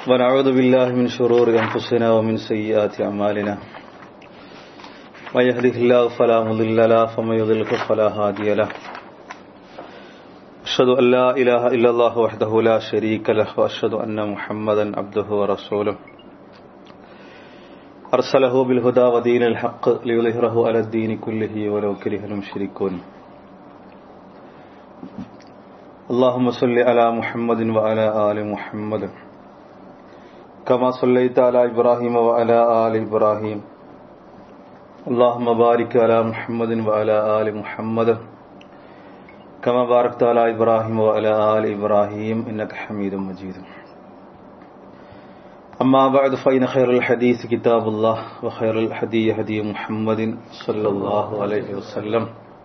ونعوذ بالله من شرور أنفسنا ومن سيئات أعمالنا من يهده الله فلا مضل له ومن يضلل فلا هادي له أشهد أن لا إله إلا الله وحده لا شريك له وأشهد أن محمدا عبده ورسوله أرسله بالهدى ودين الحق ليظهره على الدين كله ولو كره المشركون اللهم صل على محمد وعلى آل محمد كما صليت على إبراهيم وعلى آل إبراهيم اللهم بارك على محمد وعلى آل محمد كما باركت على إبراهيم وعلى آل إبراهيم إنك حميد مجيد أما بعد فإن خير الحديث كتاب الله وخير الهدي هدي محمد صلى الله عليه وسلم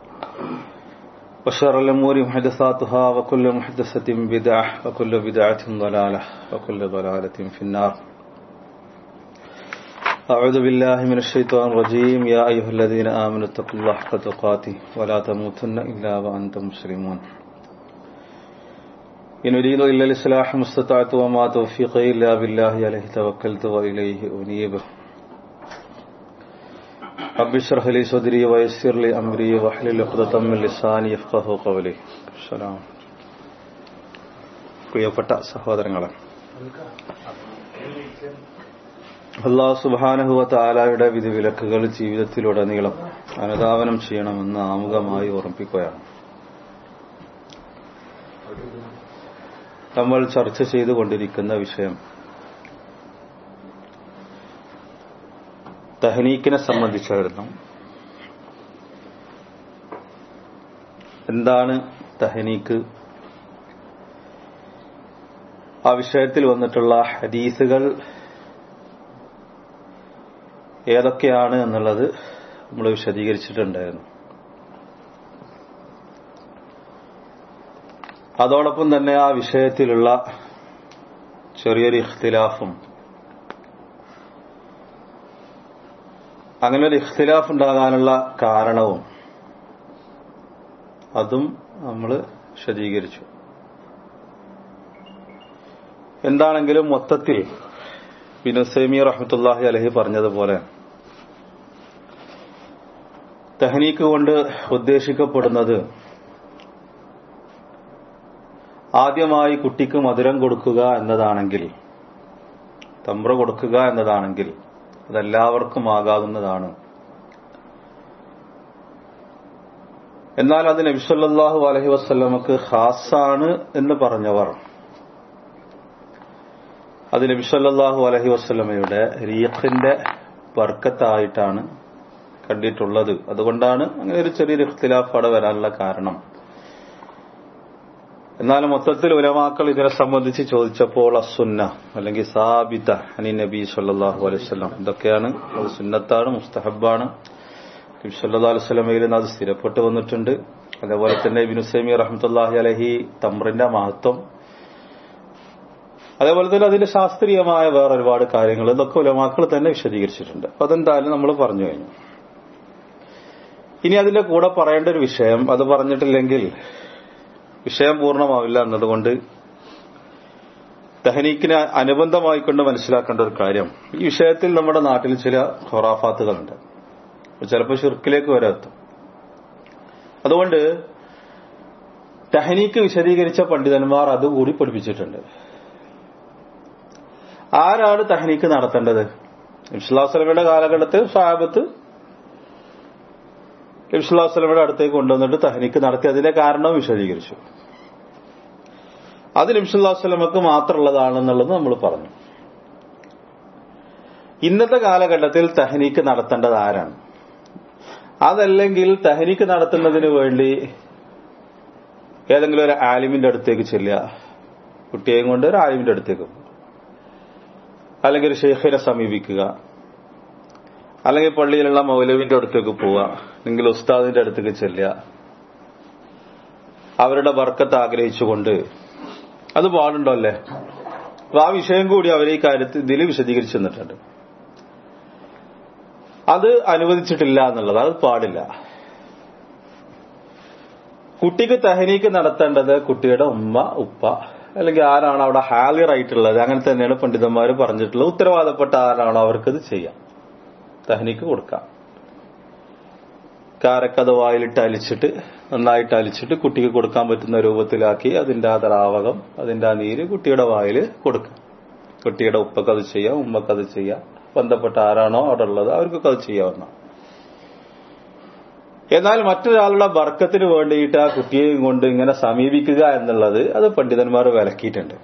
وشر الأمور محدثاتها وكل محدثة بدعة وكل بدعة ضلالة وكل ضلالة في النار أعوذ بالله من الشيطان الرجيم يا أيها الذين آمنوا اتقوا الله حق تقاته ولا تموتن إلا وأنتم مسلمون إن أريد إلا الإصلاح ما استطعت وما توفيقي إلا بالله عليه توكلت وإليه أنيب رب اشرح لي صدري ويسر لي أمري واحلل عقدة من لساني يفقهوا قولي السلام പ്രിയപ്പെട്ട സഹോദരങ്ങളെ അള്ളാഹു സുബാനഹുവ താലായുടെ വിധിവിലക്കുകൾ ജീവിതത്തിലുടനീളം അനുധാവനം ചെയ്യണമെന്ന് ആമുഖമായി ഓർമ്മിപ്പിക്കുകയാണ് നമ്മൾ ചർച്ച ചെയ്തുകൊണ്ടിരിക്കുന്ന വിഷയം തഹനീക്കിനെ സംബന്ധിച്ചായിരുന്നു എന്താണ് തഹനീക്ക് ആ വിഷയത്തിൽ വന്നിട്ടുള്ള ഹദീസുകൾ ഏതൊക്കെയാണ് എന്നുള്ളത് നമ്മൾ വിശദീകരിച്ചിട്ടുണ്ടായിരുന്നു അതോടൊപ്പം തന്നെ ആ വിഷയത്തിലുള്ള ചെറിയൊരു ഇഖ്തിലാഫും അങ്ങനെ ഒരു ഇഖ്തിലാഫ് ഉണ്ടാകാനുള്ള കാരണവും അതും നമ്മൾ വിശദീകരിച്ചു എന്താണെങ്കിലും മൊത്തത്തിൽ ബിനുസൈമി റഹ്മത്തുല്ലാഹി അലഹി പറഞ്ഞതുപോലെ തെഹനീക്ക് കൊണ്ട് ഉദ്ദേശിക്കപ്പെടുന്നത് ആദ്യമായി കുട്ടിക്ക് മധുരം കൊടുക്കുക എന്നതാണെങ്കിൽ തമ്പ്ര കൊടുക്കുക എന്നതാണെങ്കിൽ അതെല്ലാവർക്കും ആകാവുന്നതാണ് എന്നാൽ അത് നബിസല്ലാഹു അലഹി വസ്ല്ലമക്ക് ഖാസാണ് എന്ന് പറഞ്ഞവർ അത് നബിസല്ലാഹു അലഹി വസ്ലമയുടെ റീഖിന്റെ വർക്കത്തായിട്ടാണ് കണ്ടിട്ടുള്ളത് അതുകൊണ്ടാണ് അങ്ങനെ ഒരു ചെറിയൊരു ഇഖ്തിലാഫ് അവിടെ വരാനുള്ള കാരണം എന്നാൽ മൊത്തത്തിൽ ഉലമാക്കൾ ഇതിനെ സംബന്ധിച്ച് ചോദിച്ചപ്പോൾ അസുന്ന അല്ലെങ്കിൽ സാബിത അനി നബി സല്ലാഹു അലൈവല്ലാം ഇതൊക്കെയാണ് അത് സുന്നത്താണ് മുസ്തഹബാണ് നബി സല്ലാ അലുവലമയിൽ നിന്ന് അത് സ്ഥിരപ്പെട്ട് വന്നിട്ടുണ്ട് അതേപോലെ തന്നെ ബിനുസൈമി റഹമത്തല്ലാഹി അലഹി തമ്രിന്റെ മഹത്വം അതേപോലെ തന്നെ അതിന്റെ ശാസ്ത്രീയമായ വേറെ ഒരുപാട് കാര്യങ്ങൾ ഇതൊക്കെ ഉലമാക്കൾ തന്നെ വിശദീകരിച്ചിട്ടുണ്ട് അപ്പൊ അതെന്തായാലും നമ്മൾ പറഞ്ഞു കഴിഞ്ഞു ഇനി അതിന്റെ കൂടെ പറയേണ്ട ഒരു വിഷയം അത് പറഞ്ഞിട്ടില്ലെങ്കിൽ വിഷയം പൂർണ്ണമാവില്ല എന്നതുകൊണ്ട് തഹനീക്കിന് അനുബന്ധമായിക്കൊണ്ട് മനസ്സിലാക്കേണ്ട ഒരു കാര്യം ഈ വിഷയത്തിൽ നമ്മുടെ നാട്ടിൽ ചില ഖൊറാഫാത്തുകളുണ്ട് ചിലപ്പോൾ ഷിർക്കിലേക്ക് വരെ എത്തും അതുകൊണ്ട് തഹനീക്ക് വിശദീകരിച്ച പണ്ഡിതന്മാർ അതുകൂടി പഠിപ്പിച്ചിട്ടുണ്ട് ആരാണ് തഹനീക്ക് നടത്തേണ്ടത് ഇസ്ലാസ്ലമയുടെ കാലഘട്ടത്തിൽ സാഹബത്ത് ഇസ്ലാസ്ലമയുടെ അടുത്തേക്ക് കൊണ്ടുവന്നിട്ട് തഹനിക്ക് നടത്തി അതിന്റെ കാരണവും വിശദീകരിച്ചു അത് നിംസുല്ലാസ്ലമക്ക് മാത്രമുള്ളതാണെന്നുള്ളത് നമ്മൾ പറഞ്ഞു ഇന്നത്തെ കാലഘട്ടത്തിൽ തഹനീക്ക് നടത്തേണ്ടത് ആരാണ് അതല്ലെങ്കിൽ തഹനീക്ക് നടത്തുന്നതിന് വേണ്ടി ഏതെങ്കിലും ഒരു ആലിമിന്റെ അടുത്തേക്ക് ചെല്ലുക കുട്ടിയെയും കൊണ്ട് ഒരു ആലിമിന്റെ അടുത്തേക്ക് അല്ലെങ്കിൽ ഒരു ഷെയ്ഖിനെ സമീപിക്കുക അല്ലെങ്കിൽ പള്ളിയിലുള്ള മൗലവിന്റെ അടുത്തേക്ക് പോവുക അല്ലെങ്കിൽ ഉസ്താദിന്റെ അടുത്തേക്ക് ചെല്ലുക അവരുടെ ബർക്കത്ത് ആഗ്രഹിച്ചുകൊണ്ട് അത് പാടുണ്ടോ അല്ലേ അപ്പൊ ആ വിഷയം കൂടി അവർ ഈ കാര്യത്തിൽ ഇതിൽ വിശദീകരിച്ചു തന്നിട്ടുണ്ട് അത് അനുവദിച്ചിട്ടില്ല എന്നുള്ളത് അത് പാടില്ല കുട്ടിക്ക് തഹനീക്ക് നടത്തേണ്ടത് കുട്ടിയുടെ ഉമ്മ ഉപ്പ അല്ലെങ്കിൽ ആരാണ് അവിടെ ഹാലിറായിട്ടുള്ളത് അങ്ങനെ തന്നെയാണ് പണ്ഡിതന്മാർ പറഞ്ഞിട്ടുള്ളത് ഉത്തരവാദപ്പെട്ട ആരാണോ അവർക്കത് ചെയ്യാം തഹനിക്ക് കൊടുക്കാം കാരക്കത് വായിലിട്ട് അലിച്ചിട്ട് നന്നായിട്ട് അലിച്ചിട്ട് കുട്ടിക്ക് കൊടുക്കാൻ പറ്റുന്ന രൂപത്തിലാക്കി അതിന്റെ ആ ദ്രാവകം അതിന്റെ ആ നീര് കുട്ടിയുടെ വായിൽ കൊടുക്കാം കുട്ടിയുടെ ഉപ്പക്ക് അത് ചെയ്യാം ഉമ്മക്ക് അത് ചെയ്യാം ബന്ധപ്പെട്ട ആരാണോ അവിടെ ഉള്ളത് അവർക്കൊക്കെ അത് ചെയ്യാവുന്ന എന്നാൽ മറ്റൊരാളുടെ വർക്കത്തിന് വേണ്ടിയിട്ട് ആ കുട്ടിയെയും കൊണ്ട് ഇങ്ങനെ സമീപിക്കുക എന്നുള്ളത് അത് പണ്ഡിതന്മാർ വിലക്കിയിട്ടുണ്ട്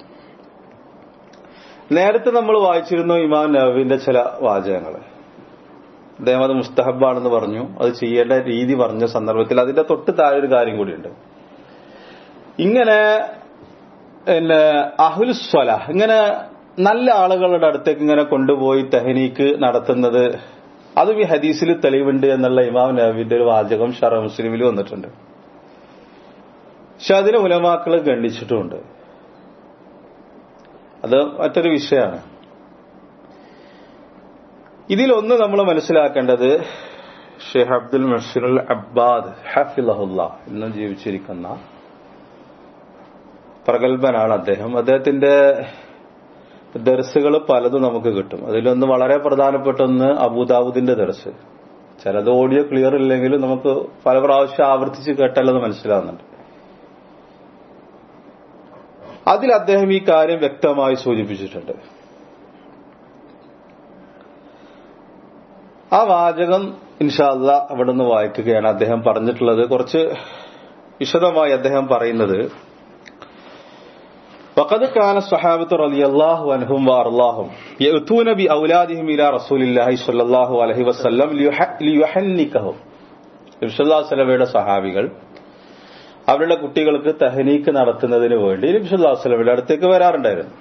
നേരത്തെ നമ്മൾ വായിച്ചിരുന്നു ഇമാം നബിന്റെ ചില വാചകങ്ങൾ അദ്ദേഹം അത് മുസ്തഹബാണെന്ന് പറഞ്ഞു അത് ചെയ്യേണ്ട രീതി പറഞ്ഞ സന്ദർഭത്തിൽ അതിന്റെ തൊട്ട് താഴെ ഒരു കാര്യം കൂടിയുണ്ട് ഇങ്ങനെ പിന്നെ അഹുൽസ്വല ഇങ്ങനെ നല്ല ആളുകളുടെ അടുത്തേക്ക് ഇങ്ങനെ കൊണ്ടുപോയി തെഹനീക്ക് നടത്തുന്നത് അതും ഈ ഹദീസിൽ തെളിവുണ്ട് എന്നുള്ള ഇമാം നബിന്റെ ഒരു വാചകം ഷറ മുസ്ലിമിൽ വന്നിട്ടുണ്ട് പക്ഷെ അതിന് ഉലമാക്കൾ ഖണ്ഡിച്ചിട്ടുമുണ്ട് അത് മറ്റൊരു വിഷയമാണ് ഇതിലൊന്ന് നമ്മൾ മനസ്സിലാക്കേണ്ടത് ഷെയ്ഖ് അബ്ദുൽ മഷീറുൽ അബ്ബാദ് ഹഫിലഹുല്ല ഇന്നും ജീവിച്ചിരിക്കുന്ന പ്രഗത്ഭനാണ് അദ്ദേഹം അദ്ദേഹത്തിന്റെ ദർസുകൾ പലതും നമുക്ക് കിട്ടും അതിലൊന്ന് വളരെ പ്രധാനപ്പെട്ട ഒന്ന് അബൂദാബുദിന്റെ ദർസ് ചിലത് ഓഡിയോ ക്ലിയർ ഇല്ലെങ്കിലും നമുക്ക് പല പ്രാവശ്യം ആവർത്തിച്ച് കേട്ടാലത് മനസ്സിലാവുന്നുണ്ട് അതിൽ അദ്ദേഹം ഈ കാര്യം വ്യക്തമായി സൂചിപ്പിച്ചിട്ടുണ്ട് ആ വാചകം ഇൻഷാല്ല അവിടെ നിന്ന് വായിക്കുകയാണ് അദ്ദേഹം പറഞ്ഞിട്ടുള്ളത് കുറച്ച് വിശദമായി അദ്ദേഹം പറയുന്നത് وقد كان الصحابة رضي الله عنهم وأرضاهم يأتون بأولادهم إلى رسول الله صلى الله عليه وسلم ليحنكهم നബിസ്വല്ലാസ്ലമയുടെ സഹാബികൾ അവരുടെ കുട്ടികൾക്ക് തഹനീക്ക് നടത്തുന്നതിന് വേണ്ടി നബിസ്വല്ലാസ്ലമയുടെ അടുത്തേക്ക് വരാറുണ്ടായിരുന്നു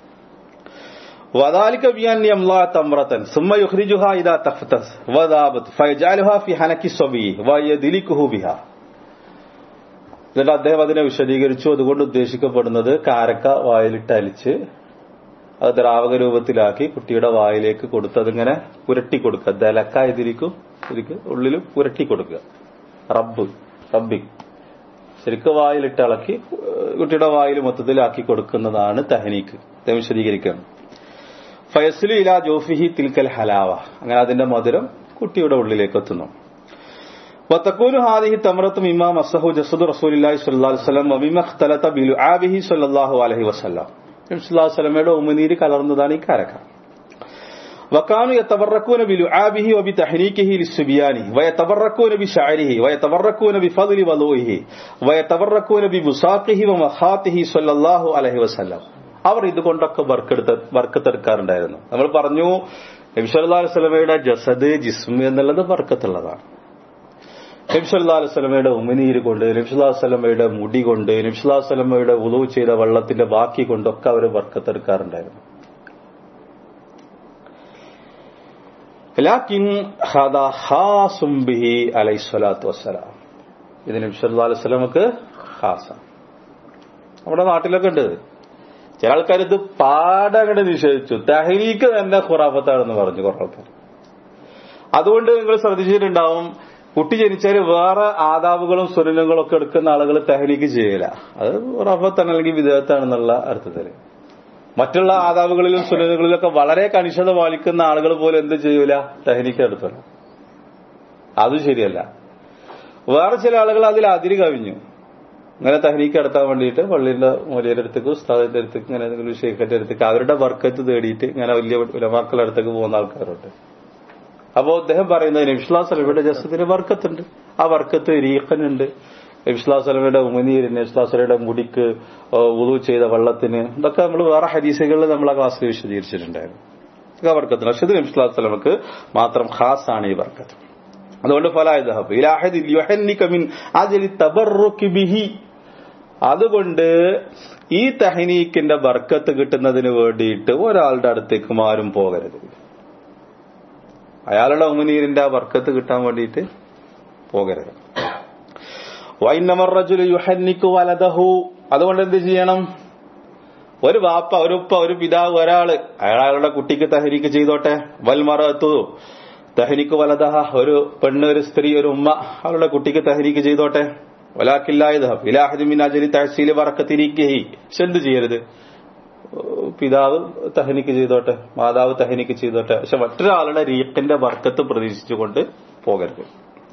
وذلك بأن يملا تمرة ثم يخرجها إذا تفتس وذابت فيجعلها في حنك الصبي ويدلكه بها എന്നിട്ട് അദ്ദേഹം അതിനെ വിശദീകരിച്ചു അതുകൊണ്ട് ഉദ്ദേശിക്കപ്പെടുന്നത് കാരക്ക വായിലിട്ട് അലിച്ച് അത് ദ്രാവക രൂപത്തിലാക്കി കുട്ടിയുടെ വായിലേക്ക് കൊടുത്ത് അതിങ്ങനെ പുരട്ടി കൊടുക്കുക ദലക്ക ഇതിരിക്കും ഇതിരിക്കും ഉള്ളിൽ പുരട്ടി കൊടുക്കുക റബ്ബ് റബ്ബിങ് ശരിക്കും വായിലിട്ട് ഇളക്കി കുട്ടിയുടെ വായിൽ മൊത്തത്തിലാക്കി കൊടുക്കുന്നതാണ് തഹനീക്ക് അദ്ദേഹം വിശദീകരിക്കുകയാണ് ഫയസ്ലു ഇല ജോഫിഹി തിൽക്കൽ ഹലാവ അങ്ങനെ അതിന്റെ മധുരം കുട്ടിയുടെ ഉള്ളിലേക്ക് എത്തുന്നു وتكون هذه التمرة مما مسه جسد رسول الله صلى الله عليه وسلم ومما اختلط بلعابه صلى الله عليه وسلم വസ്ലമയുടെ ഉമനീര് കലർന്നതാണ് ഈ കാരക്ക وكانوا يتبركون بلعابه وبتحريكه للسبيان ويتبركون بشعره ويتبركون بفضل وضوئه ويتبركون ببساقه ومخاطه صلى الله عليه وسلم അവർ ഇതുകൊണ്ടൊക്കെ വർക്കെടുത്ത് വർക്കത്തെടുക്കാറുണ്ടായിരുന്നു നമ്മൾ പറഞ്ഞു നബിസ്വല്ലാ വസ്ലമയുടെ ജസദ് ജിസ്മ് എന്നുള്ളത് വർക്കത്തുള്ളതാണ് നബ്സല്ലാ സ്വലമയുടെ ഉമിനീര് കൊണ്ട് നബ്സുല്ലാ സ്വലമയുടെ മുടി കൊണ്ട് നബ്സുല്ലാ സ്വലമയുടെ ഉളവ് ചെയ്ത വെള്ളത്തിന്റെ ബാക്കി കൊണ്ടൊക്കെ അവർ വർക്കത്തെടുക്കാറുണ്ടായിരുന്നു വസ്സലാം ഇത് നബ്സല്ലാ സ്വലമക്ക് ഖാസാണ് നമ്മുടെ നാട്ടിലൊക്കെ ഉണ്ട് ചില ആൾക്കാർ ഇത് പാടങ്ങടെ നിഷേധിച്ചു തഹരീക്ക് തന്നെ ഖുറാഫത്താണെന്ന് പറഞ്ഞു കുറെ ആൾക്കാർ അതുകൊണ്ട് നിങ്ങൾ ശ്രദ്ധിച്ചിട്ടുണ്ടാവും കുട്ടി ജനിച്ചാൽ വേറെ ആദാബുകളും സുരനങ്ങളും ഒക്കെ എടുക്കുന്ന ആളുകൾ തെഹനീക്ക് ചെയ്യില്ല അത് റഫത്താണ് അല്ലെങ്കിൽ വിദേഹത്താണെന്നുള്ള അർത്ഥത്തിൽ മറ്റുള്ള ആദാബുകളിലും സുരനുകളിലൊക്കെ വളരെ കണിശത പാലിക്കുന്ന ആളുകൾ പോലും എന്ത് ചെയ്യൂല തെഹനീക്ക് എടുത്തല്ല അതും ശരിയല്ല വേറെ ചില ആളുകൾ അതിൽ അതിര് കവിഞ്ഞു ഇങ്ങനെ തഹനീക്ക് നടത്താൻ വേണ്ടിയിട്ട് പള്ളിയുടെ മൂലയുടെ അടുത്തേക്ക് ഉസ്താദിന്റെ അടുത്തേക്ക് ഇങ്ങനെ ഏതെങ്കിലും ഷെയ്ഖിന്റെ അടുത്തേക്ക് അവരുടെ വർക്കത്ത് തേടിയിട്ട് ഇങ്ങനെ വലിയ ഉലമാക്കളുടെ അടുത്തേക്ക് പോകുന്ന ആൾക്കാരുണ്ട് അപ്പോ അദ്ദേഹം പറയുന്നത് നബിസ്ലാസ്ലമയുടെ ജസത്തിന് വർക്കത്തുണ്ട് ആ വർക്കത്ത് രീഖനുണ്ട് നബിസ്ലാസ്ലമയുടെ ഉമനീരിന് നബിസ്ലാസ്ലയുടെ മുടിക്ക് ഉതു ചെയ്ത വെള്ളത്തിന് ഇതൊക്കെ നമ്മൾ വേറെ ഹദീസുകളിൽ നമ്മൾ ആ ക്ലാസ്സിൽ വിശദീകരിച്ചിട്ടുണ്ടായിരുന്നു ഇതൊക്കെ വർക്കത്തിന് പക്ഷെ ഇത് നബിസ്ലാസ്ലമക്ക് മാത്രം ഖാസ് ആണ് ഈ വർക്കത്ത് അതുകൊണ്ട് ബിഹി അതുകൊണ്ട് ഈ തഹനീക്കിന്റെ ബർക്കത്ത് കിട്ടുന്നതിന് വേണ്ടിയിട്ട് ഒരാളുടെ അടുത്തേക്ക് ആരും പോകരുത് അയാളുടെ ഉമനീരിന്റെ ആ വർക്കത്ത് കിട്ടാൻ വേണ്ടിയിട്ട് പോകരുത് വൈനമറജുല് യുഹന്നിക്കു വലതഹു അതുകൊണ്ട് എന്ത് ചെയ്യണം ഒരു വാപ്പ ഒരു ഉപ്പ ഒരു പിതാവ് ഒരാള് അയാളുടെ കുട്ടിക്ക് തഹരിക്ക് ചെയ്തോട്ടെ വൽമറത്തു തഹരിക്ക് വലതഹ ഒരു പെണ്ണ് ഒരു സ്ത്രീ ഒരു ഉമ്മ അവളുടെ കുട്ടിക്ക് തഹരിക്ക് ചെയ്തോട്ടെ വലാക്കില്ലായത് ഇലാഹദിമിനാജലി തഹസീല് വറക്കത്തിരിക്കുകയി പക്ഷെ എന്ത് ചെയ്യരുത് പിതാവ് തഹനിക്ക് ചെയ്തോട്ടെ മാതാവ് തഹനിക്ക് ചെയ്തോട്ടെ പക്ഷെ മറ്റൊരാളുടെ റീഖിന്റെ വർക്കത്ത് പ്രതീക്ഷിച്ചുകൊണ്ട് പോകരുത്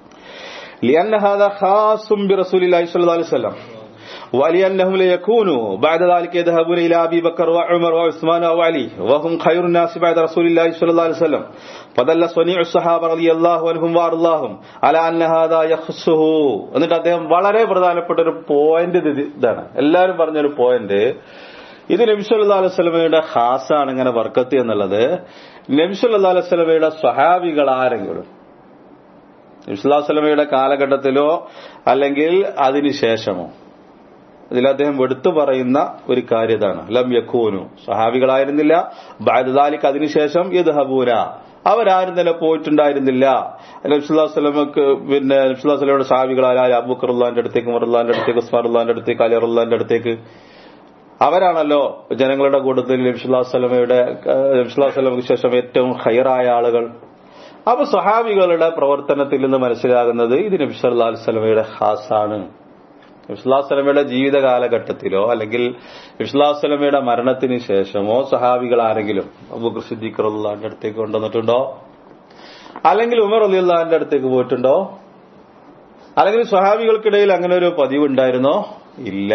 لأن هذا خاص برسول الله صلى الله عليه وسلم ولأنهم ليكونوا بعد ذلك يذهبون إلى أبي بكر وعمر وعثمان وعلي وهم خير الناس بعد رسول الله صلى الله عليه وسلم فدل صنيع الصحابة رضي الله عنهم وأرضاهم على أن هذا يخصه എന്നിട്ട് അദ്ദേഹം വളരെ പ്രധാനപ്പെട്ട ഒരു പോയിന്റ് ഇതാണ് എല്ലാവരും പറഞ്ഞൊരു പോയിന്റ് ഇത് നബിസ്വല്ലാ അലൈഹി സ്വലമയുടെ ഖാസാണ് ഇങ്ങനെ വർക്കത്ത് എന്നുള്ളത് നബിസ്വല്ലാ അലൈഹി സ്വലമയുടെ സ്വഹാബികൾ ആരെങ്കിലും നബിസ്വല്ലാസ്ലമയുടെ കാലഘട്ടത്തിലോ അല്ലെങ്കിൽ അതിനുശേഷമോ ഇതിൽ അദ്ദേഹം എടുത്തു പറയുന്ന ഒരു കാര്യതാണ് ലം യക്കൂനു സഹാബികളായിരുന്നില്ല ബാദാലിക്ക് അതിനുശേഷം ഇത് ഹബൂന അവരാരും തന്നെ പോയിട്ടുണ്ടായിരുന്നില്ല നബ്സുല്ലാസ്ലമക്ക് പിന്നെ നബ്സുല്ലാസ്ലമയുടെ സഹാബികളായ അബൂഖറുല്ലാന്റെ അടുത്തേക്ക് മറുല്ലാന്റെ അടുത്തേക്ക് ഉസ്മാറുല്ലാന്റെ അടുത്തേക്ക് അലിറുല്ലാന്റെ അടുത്തേക്ക് അവരാണല്ലോ ജനങ്ങളുടെ കൂട്ടത്തിൽ നബ്സുല്ലാസ്ലമയുടെ നബ്സുല്ലാസ്ലമക്ക് ശേഷം ഏറ്റവും ഹൈറായ ആളുകൾ അപ്പൊ സഹാബികളുടെ പ്രവർത്തനത്തിൽ നിന്ന് മനസ്സിലാകുന്നത് ഇത് നബി സല്ലാ സ്വലമയുടെ ഹാസാണ് നബിസ്വല്ലാസ്ലമയുടെ ജീവിത കാലഘട്ടത്തിലോ അല്ലെങ്കിൽ നബിസ്വല്ലാസ്ലമയുടെ മരണത്തിന് ശേഷമോ സഹാബികൾ ആരെങ്കിലും അബൂഖർ സിദ്ദീഖറുല്ലാന്റെ അടുത്തേക്ക് കൊണ്ടുവന്നിട്ടുണ്ടോ അല്ലെങ്കിൽ ഉമർ അലിയുള്ളാന്റെ അടുത്തേക്ക് പോയിട്ടുണ്ടോ അല്ലെങ്കിൽ സ്വഹാബികൾക്കിടയിൽ അങ്ങനെ ഒരു പതിവുണ്ടായിരുന്നോ ഇല്ല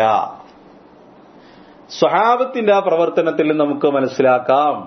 സ്വഹാബത്തിന്റെ ആ പ്രവർത്തനത്തിൽ നമുക്ക് മനസ്സിലാക്കാം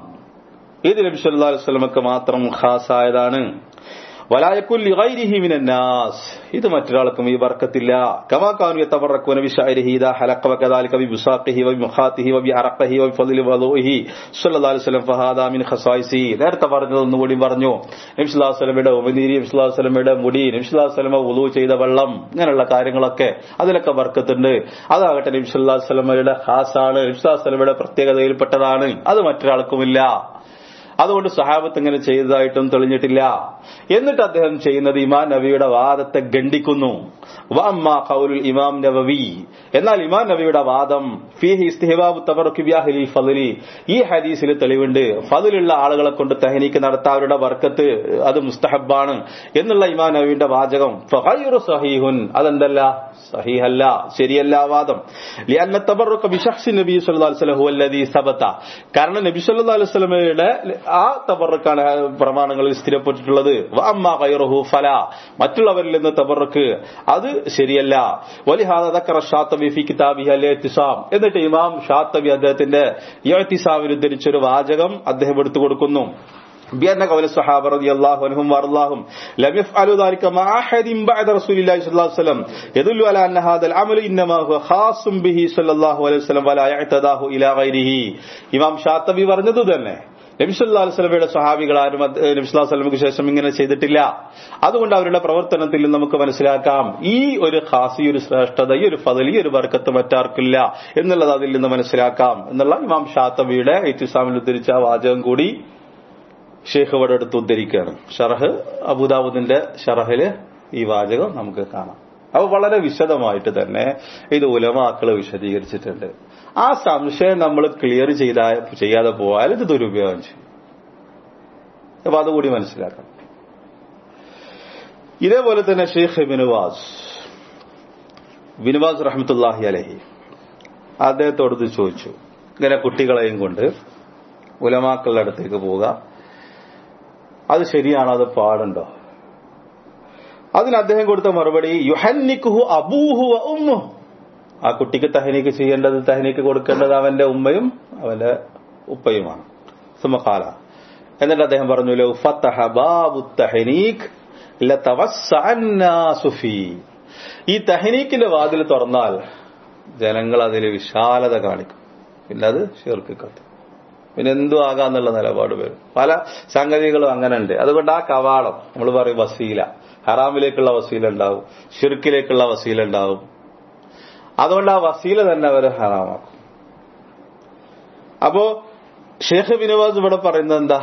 ഇത് നബി സല്ലല്ലാഹു അലൈഹി വസല്ലമക്ക് മാത്രം ഖാസായതാണ് വലായക്കുല്ലി ഗൈരിഹി മിനന്നാസ് ഇത് മറ്റൊരാൾക്കും ഈ ബർക്കത്തില്ല കമാ കാനു യതബറക്കുന ബിശഅരിഹി ഇദാ ഹലഖ വകദാലിക ബിബുസാഖിഹി വബിമുഖാതിഹി വബിഅറഖിഹി വബിഫളിൽ വദൂഇഹി സല്ലല്ലാഹു അലൈഹി വസല്ലം ഫഹാദാ മിൻ ഖസായിസി നേരത്തെ പറഞ്ഞത് ഒന്നുകൂടി പറഞ്ഞു നബി സല്ലല്ലാഹു അലൈഹി വസല്ലമയുടെ ഉമനീരി നബി സല്ലല്ലാഹു അലൈഹി വസല്ലമയുടെ മുടി നബി സല്ലല്ലാഹു അലൈഹി വസല്ലമ വുളൂ ചെയ്ത വെള്ളം ഇങ്ങനെയുള്ള കാര്യങ്ങളൊക്കെ അതിലൊക്കെ ബർക്കത്തുണ്ട് അതാകട്ടെ നബി സല്ലല്ലാഹു അലൈഹി വസല്ലമയുടെ ഖാസാണ് നബി സല്ലല്ലാഹു അലൈഹി വസല്ലമയുടെ പ്രത്യേകതയിൽപ്പെട്ടതാണ് അത് മറ്റൊരാൾക്കുമില്ല അതുകൊണ്ട് സഹാബത്ത് ഇങ്ങനെ ചെയ്തതായിട്ടും തെളിഞ്ഞിട്ടില്ല എന്നിട്ട് അദ്ദേഹം ചെയ്യുന്നത് ഇമാം നബിയുടെ വാദത്തെ ഗണ്ഡിക്കുന്നു വഅമ്മാ ഖൗലുൽ ഇമാം നബവി എന്നാൽ ഇമാം നബിയുടെ വാദം ഫീഹി ഇസ്തിഹബാബു തബറുക്കി ബിഅഹ്ലിൽ ഫളലി ഈ ഹദീസിൽ തെളിവുണ്ട് ഫളിലുള്ള ആളുകളെ കൊണ്ട് തഹനീക്ക് നടത്താൻ അവരുടെ വർക്കത്ത് അത് മുസ്തഹബാണ് എന്നുള്ള ഇമാം നബിയുടെ വാചകം ഫഗൈറു സഹീഹുൻ അതെന്തല്ല സഹീഹല്ല ശരിയല്ല വാദം ലിഅന്ന തബറുക ബിശഖ്സി നബി സല്ലല്ലാഹു അലൈഹി വസല്ലം ഹുവല്ലദീ സബത കാരണം നബി സല്ലല്ലാഹു അലൈഹി വസല്ലമയുടെ ആ തബറുക്കാണ് പ്രമാണങ്ങളിൽ സ്ഥിരപ്പെട്ടിട്ടുള്ളത് വഅമ്മാ ഗൈറുഹു ഫല മറ്റുള്ളവരിൽ നിന്ന് തബറുക്ക് അത് ശരിയല്ല വലിഹാദ ദക്കറ ഷാത്തബി ഫി കിതാബിഹി അൽ ഇഹ്തിസാം എന്നിട്ട് ഇമാം ഷാത്തബി അദ്ദേഹത്തിന്റെ ഇഹ്തിസാമിൽ ഉദ്ധരിച്ചൊരു വാചകം അദ്ദേഹം എടുത്തു കൊടുക്കുന്നു بأن قول الصحابة رضي الله عنهم وأرضاهم لم يفعلوا ذلك مع أحد بعد رسول الله صلى الله عليه وسلم يدل على أن هذا العمل إنما هو خاص به صلى الله عليه وسلم ولا يعتداه إلى غيره ഇമാം ഷാത്തബി പറഞ്ഞത് തന്നെ നബിസ്വല്ലാ സ്വലമയുടെ സ്വഹാബികൾ ആരും നബിസ്വല്ലാ സ്വലമക്ക് ശേഷം ഇങ്ങനെ ചെയ്തിട്ടില്ല അതുകൊണ്ട് അവരുടെ പ്രവർത്തനത്തിൽ നമുക്ക് മനസ്സിലാക്കാം ഈ ഒരു ഖാസി ഒരു ശ്രേഷ്ഠത ഈ ഒരു ഫതലി ഒരു വർക്കത്ത് മറ്റാർക്കില്ല എന്നുള്ളത് അതിൽ നിന്ന് മനസ്സിലാക്കാം എന്നുള്ള ഇമാം ഷാത്തബിയുടെ ഇത്തിസാമിൽ ഉദ്ധരിച്ച ആ വാചകം കൂടി ഷെയ്ഖ് ഇവിടെ എടുത്ത് ഉദ്ധരിക്കുകയാണ് ഷറഹ് അബുദാബുദിന്റെ ഷറഹില് ഈ വാചകം നമുക്ക് കാണാം അപ്പൊ വളരെ വിശദമായിട്ട് തന്നെ ഇത് ഉലമാക്കള് വിശദീകരിച്ചിട്ടുണ്ട് ആ സംശയം നമ്മൾ ക്ലിയർ ചെയ്താ ചെയ്യാതെ പോയാൽ ഇത് ദുരുപയോഗം ചെയ്യും അപ്പൊ അതുകൂടി മനസ്സിലാക്കണം ഇതേപോലെ തന്നെ ഷെയ്ഖ് ബിനുവാസ് ബിനുവാസ് റഹ്മത്തുല്ലാഹി അലഹി അദ്ദേഹത്തോട് ഇത് ചോദിച്ചു ഇങ്ങനെ കുട്ടികളെയും കൊണ്ട് ഉലമാക്കളുടെ അടുത്തേക്ക് പോവുക അത് ശരിയാണോ അത് പാടുണ്ടോ അതിന് അദ്ദേഹം കൊടുത്ത മറുപടി യുഹന്നിക്കുഹു അബൂഹു ഉമ്മു ആ കുട്ടിക്ക് തഹനീക്ക് ചെയ്യേണ്ടത് തഹനീക്ക് കൊടുക്കേണ്ടത് അവന്റെ ഉമ്മയും അവന്റെ ഉപ്പയുമാണ് സുമക്കാല എന്നിട്ട് അദ്ദേഹം പറഞ്ഞു ലൗ ഫത്തഹ ബാബു തഹനീഖ് ലതവസ്സഅന്നാസുഫി ഈ തഹനീക്കിന്റെ വാതിൽ തുറന്നാൽ ജനങ്ങൾ അതിൽ വിശാലത കാണിക്കും പിന്നെ അത് ഷീർക്കിക്കത്തും പിന്നെ എന്തും ആകാന്നുള്ള നിലപാട് വരും പല സംഗതികളും അങ്ങനെ ഉണ്ട് അതുകൊണ്ട് ആ കവാടം നമ്മൾ പറയും വസീല ഹറാമിലേക്കുള്ള വസീല ഉണ്ടാവും ഷിർക്കിലേക്കുള്ള വസീല ഉണ്ടാവും അതുകൊണ്ട് ആ വസീല തന്നെ അവർ ഹറാമാക്കും അപ്പോ ഷേഖ് ബിനവാസ് ഇവിടെ പറയുന്നത് എന്താ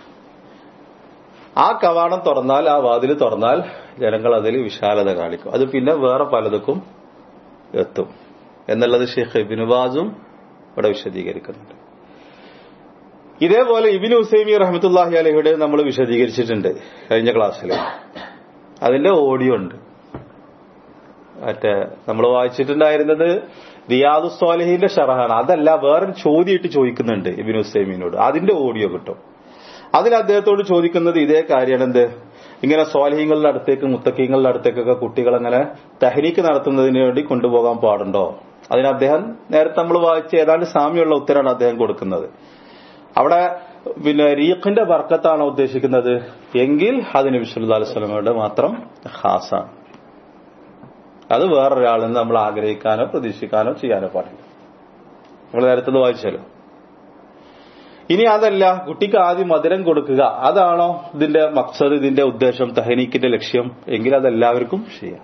ആ കവാടം തുറന്നാൽ ആ വാതിൽ തുറന്നാൽ ജനങ്ങൾ അതിൽ വിശാലത കാണിക്കും അത് പിന്നെ വേറെ പലതുക്കും എത്തും എന്നുള്ളത് ഷേഖ് ബിനുവാസും ഇവിടെ വിശദീകരിക്കുന്നുണ്ട് ഇതേപോലെ ഇബിൻ ഹുസൈമി റഹമത്തുല്ലാഹി അലഹിയുടെ നമ്മൾ വിശദീകരിച്ചിട്ടുണ്ട് കഴിഞ്ഞ ക്ലാസ്സിൽ അതിന്റെ ഓഡിയോ ഉണ്ട് മറ്റേ നമ്മൾ വായിച്ചിട്ടുണ്ടായിരുന്നത് റിയാദു സ്വാലിഹിന്റെ ഷറഹാണ് അതല്ല വേറൊരു ചോദ്യമായിട്ട് ചോദിക്കുന്നുണ്ട് ഇബിൻ ഹുസൈമീനോട് അതിന്റെ ഓഡിയോ കിട്ടും അതിൽ അദ്ദേഹത്തോട് ചോദിക്കുന്നത് ഇതേ കാര്യമാണ് എന്ത് ഇങ്ങനെ സ്വാലിഹ്യങ്ങളുടെ അടുത്തേക്ക് മുത്തക്കീങ്ങളുടെ അടുത്തേക്കൊക്കെ കുട്ടികളങ്ങനെ തഹരീക്ക് നടത്തുന്നതിന് വേണ്ടി കൊണ്ടുപോകാൻ പാടുണ്ടോ അതിന് അദ്ദേഹം നേരത്തെ നമ്മൾ വായിച്ച ഏതാണ്ട് സാമ്യമുള്ള ഉത്തരമാണ് അദ്ദേഹം കൊടുക്കുന്നത് അവിടെ പിന്നെ റീഖിന്റെ വർക്കത്താണോ ഉദ്ദേശിക്കുന്നത് എങ്കിൽ അതിന് വിശ്വല്ലാ അലുസ്ലമയുടെ മാത്രം ഹാസാണ് അത് വേറൊരാളിൽ നിന്ന് നമ്മൾ ആഗ്രഹിക്കാനോ പ്രതീക്ഷിക്കാനോ ചെയ്യാനോ പാടില്ല നമ്മൾ നേരത്തെ വായിച്ചല്ലോ ഇനി അതല്ല കുട്ടിക്ക് ആദ്യം മധുരം കൊടുക്കുക അതാണോ ഇതിന്റെ മക്സദ് ഇതിന്റെ ഉദ്ദേശം തഹനീക്കിന്റെ ലക്ഷ്യം എങ്കിൽ അതെല്ലാവർക്കും ചെയ്യാം